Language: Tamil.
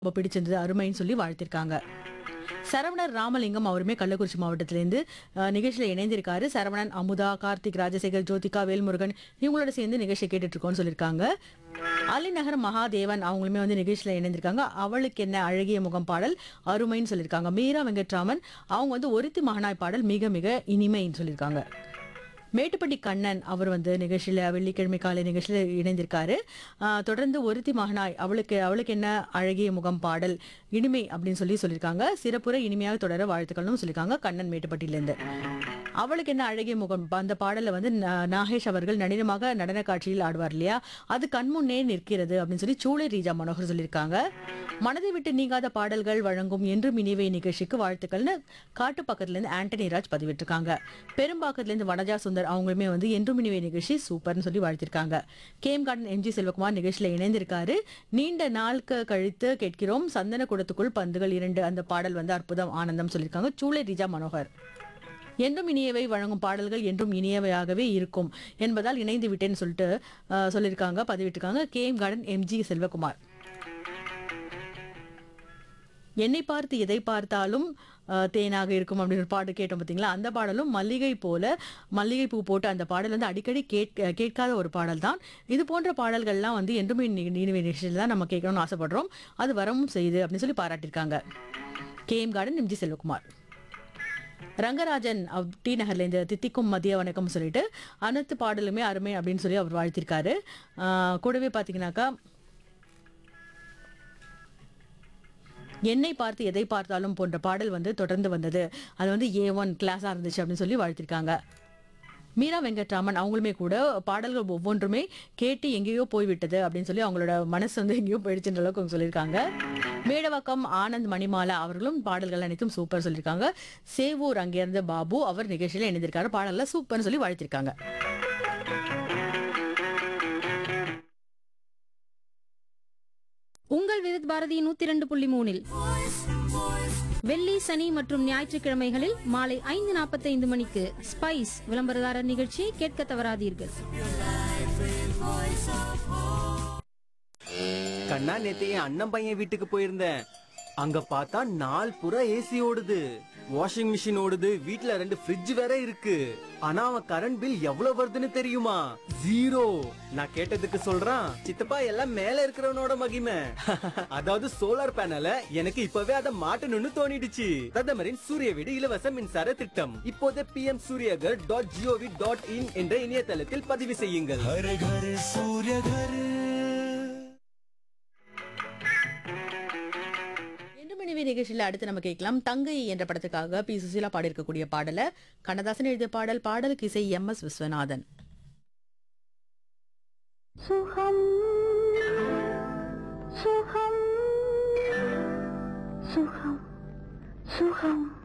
ரொம்ப பிடிச்சிருந்தது அருமைன்னு சொல்லி வாழ்த்திருக்காங்க சரவணர் ராமலிங்கம் அவருமே கள்ளக்குறிச்சி மாவட்டத்திலேருந்து அஹ், நிகழ்ச்சியில இணைந்திருக்காரு சரவணன் அமுதா கார்த்திக் ராஜசேகர் ஜோதிகா வேல்முருகன் இவங்களோட சேர்ந்து நிகழ்ச்சியை கேட்டுட்டு இருக்கோம்னு சொல்லியிருக்காங்க அலிநகர் மகாதேவன் அவங்களுமே வந்து நிகழ்ச்சியில இணைந்திருக்காங்க அவளுக்கு என்ன அழகிய முகம் பாடல் அருமைன்னு சொல்லியிருக்காங்க மீரா வெங்கட்ராமன் அவங்க வந்து ஒருத்தி மகனாய் பாடல் மிக மிக இனிமைன்னு சொல்லியிருக்காங்க மேட்டுப்பட்டி கண்ணன் அவர் வந்து நிகழ்ச்சியில் வெள்ளிக்கிழமை காலை நிகழ்ச்சியில் இணைந்திருக்காரு ஆஹ் தொடர்ந்து ஒருத்தி மகனாய் அவளுக்கு அவளுக்கு என்ன அழகிய முகம் பாடல் இனிமை அப்படின்னு சொல்லி சொல்லியிருக்காங்க சிறப்புற இனிமையாக தொடர வாழ்த்துக்கள்னு சொல்லியிருக்காங்க கண்ணன் மேட்டுப்பட்டியிலேருந்து அவளுக்கு என்ன அழகிய முகம் அந்த பாடலை வந்து நா- நாகேஷ் அவர்கள் நளினமாக நடன காட்சியில் ஆடுவார் இல்லையா அது கண்முன்னே நிற்கிறது அப்படின்னு சொல்லி சூளை ரீஜா மனோகர் சொல்லியிருக்காங்க மனதை விட்டு நீங்காத பாடல்கள் வழங்கும் என்றும் இனிவை நிகழ்ச்சிக்கு வாழ்த்துக்கள்னு காட்டு பக்கத்துல இருந்து ஆண்டனி ராஜ் பதிவிட்டிருக்காங்க பெரும்பாக்கத்துல இருந்து வனஜா சுந்தர் அவங்களுமே வந்து என்றும் இனிவை நிகழ்ச்சி சூப்பர்னு சொல்லி வாழ்த்திருக்காங்க கேம் கார்டன் எம்ஜி செல்வகுமார் நிகழ்ச்சியில இணைந்திருக்காரு நீண்ட நாளுக்கு கழித்து கேட்கிறோம் சந்தன குடத்துக்குள் பந்துகள் இரண்டு அந்த பாடல் வந்து அற்புதம் ஆனந்தம் சொல்லியிருக்காங்க சூளை ரீஜா மனோகர் என்றும் இனியவை வழங்கும் பாடல்கள் என்றும் இனியவையாகவே இருக்கும் என்பதால் இணைந்து விட்டேன்னு சொல்லிட்டு அஹ், சொல்லியிருக்காங்க பதிவிட்டிருக்காங்க கேஎம் கார்டன் எம்ஜி செல்வகுமார் என்னை பார்த்து எதை பார்த்தாலும் அஹ், தேனாக இருக்கும் அப்படின்னு ஒரு பாட்டு கேட்டோம் பார்த்தீங்களா அந்த பாடலும் மல்லிகை போல மல்லிகை பூ போட்டு அந்த பாடல் வந்து அடிக்கடி கேட்க கேட்காத ஒரு பாடல் தான் இது போன்ற பாடல்கள்லாம் வந்து என்றுமே நீனிவை நிகழ்ச்சியில் தான் நம்ம கேட்கணும்னு ஆசைப்படுறோம் அது வரவும் செய்யுது அப்படின்னு சொல்லி பாராட்டியிருக்காங்க KM garden MG Selvakumar Rangarajan அவ்- டி நகர்லேருந்து தித்திக்கும் மதிய வணக்கம் சொல்லிட்டு அனைத்து பாடலுமே அருமை அப்படின்னு சொல்லி அவர் வாழ்த்திருக்காரு ஆஹ் கூடவே பார்த்தீங்கன்னாக்கா என்னை பார்த்து எதை பார்த்தாலும் போன்ற பாடல் வந்து தொடர்ந்து வந்தது அது வந்து ஏ ஒன் கிளாஸாக இருந்துச்சு அப்படின்னு சொல்லி வாழ்த்திருக்காங்க மீரா வெங்கட்ராமன் அவங்களுமே கூட பாடல்கள் ஒவ்வொன்றுமே கேட்டு எங்கேயோ போய்விட்டது அப்படின்னு சொல்லி அவங்களோட மனசு வந்து எங்கேயோ போயிடுச்சுன்ற அளவுக்கு அவங்க சொல்லியிருக்காங்க மேடவாக்கம் ஆனந்த் மணிமாலா அவர்களும் பாடல்கள் அனைத்தும் சூப்பர் சொல்லியிருக்காங்க சேவூர் அங்கேருந்து பாபு அவர் நிகழ்ச்சியில் இணைந்திருக்காரு பாடல்ல சூப்பர்னு சொல்லி வாழ்த்திருக்காங்க உங்கள் விருத் பாரதி நூத்தி இரண்டு புள்ளி மூணில் வெள்ளி சனி மற்றும் ஞாயிற்றுக்கிழமைகளில் மாலை ஐந்து நாற்பத்தைந்து மணிக்கு ஸ்பைஸ் விளம்பரதாரர் நிகழ்ச்சியை கேட்க தவறாதீர்கள் கண்ணா நேத்து என் அண்ணன் பையன் வீட்டுக்கு போயிருந்தேன் அங்க பார்த்தா நாள் புறா ஏசி ஓடுது வாஷிங் மிஷின் ஓடுது வீட்ல ரெண்டு ஃப்ரிட்ஜ் வேற இருக்கு ஆனா அவன் கரண்ட் பில் எவ்வளவு வருதுன்னு தெரியுமா ஜீரோ நான் கேட்டதுக்கு சொல்றான் சித்தப்பா எல்லாம் மேல இருக்கிறவனோட மகிமை அதாவது சோலார் பேனல எனக்கு இப்பவே அதை மாட்டணும்னு தோணிடுச்சு பிரதமரின் சூரிய வீடு இலவச மின்சார திட்டம் இப்போதே P M Suryaghar dot G O V dot in என்ற இணையதளத்தில் பதிவு செய்யுங்கள் हर घर सूर्य घर என்று மணிவி நிகழ்ச்சியில் அடுத்து நம்ம கேட்கலாம் தங்கை என்ற படத்துக்காக பி சுசீலா பாடியிருக்கக்கூடிய பாடலை கண்ணதாசன் எழுதிய பாடல் பாடலுக்கு இசை எம் எஸ் விஸ்வநாதன் சுகம் சுகம் சுகம் சுகம்